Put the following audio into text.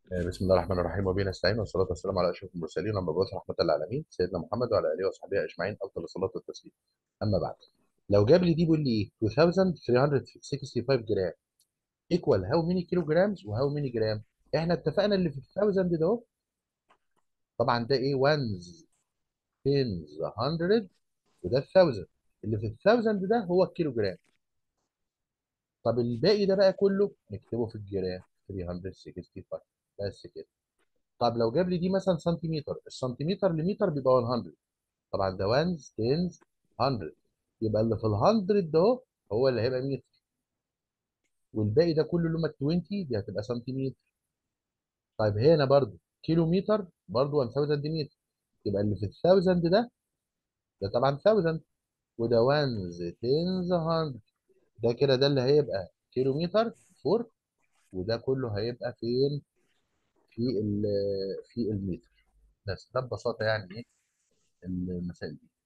آه، بسم الله الرحمن الرحيم وبه نستعين والصلاة والسلام على أشرف المرسلين ومبعوث رحمة للعالمين سيدنا محمد وعلى آله وصحبه أجمعين أفضل الصلاة والتسليم أما بعد لو جاب لي دي بيقول لي إيه 2365 جرام equal how many kilograms و how many جرام إحنا اتفقنا اللي في 1000 ده أهو طبعا ده إيه ones tens hundred وده 1000 اللي في 1000 ده هو الكيلو جرام طب الباقي ده بقى كله نكتبه في الجرام 365 بس كده طب لو جاب لي دي مثلا سنتيمتر السنتيمتر لمتر بيبقى 100 طبعا ده 1 10 100 يبقى اللي في ال 100 ده اهو هو اللي هيبقى متر والباقي ده كله اللي هم 20 دي هتبقى سنتيمتر طيب هنا برضو كيلو متر برضو 1000 متر يبقى اللي في ال 1000 ده ده طبعا 1000 وده 1 10 100 ده كده ده اللي هيبقى كيلو متر فور وده كله هيبقى فين في ال في المتر بس ده ببساطه يعني ايه المسائل دي